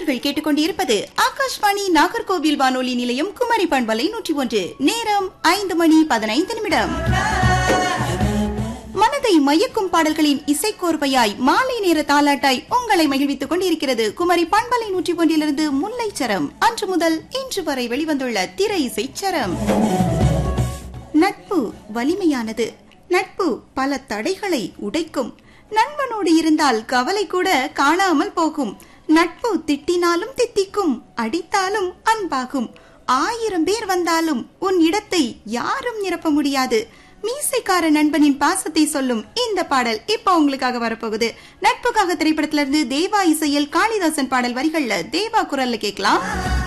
நேர்கள் கேட்டுக்கொண்டிருப்பது ஆகாஷ்வாணி நாகர்கோவில் வானொலி நிலையம் குமரி பண்பலை நூற்றி ஒன்று நேரம் ஐந்து மணி பதினைந்து நிமிடம் மனதை மயக்கும் பாடல்களின் இசைக்கோர்வையாய் மாலை நேர தாலாட்டாய் உங்களை மகிழ்வித்துக் கொண்டிருக்கிறது குமரி பண்பலை நூற்றி ஒன்றிலிருந்து முல்லைச்சரம் அன்று முதல் இன்று வரை வெளிவந்துள்ள திரை இசைச்சரம் நட்பு வலிமையானது நட்பு பல தடைகளை உடைக்கும் நண்பனோடு இருந்தால் கவலை கூட காணாமல் போகும் நட்பு திட்டினாலும் தித்திக்கும் அடித்தாலும் அன்பாகும் ஆயிரம் பேர் வந்தாலும் உன் இடத்தை யாரும் நிரப்ப முடியாது மீசைக்கார நண்பனின் பாசத்தை சொல்லும் இந்த பாடல் இப்ப உங்களுக்காக வரப்போகுது நட்புக்காக திரைப்படத்திலிருந்து தேவா இசையில் காளிதாசன் பாடல் வரிகள்ல தேவா குரல்ல கேட்கலாம்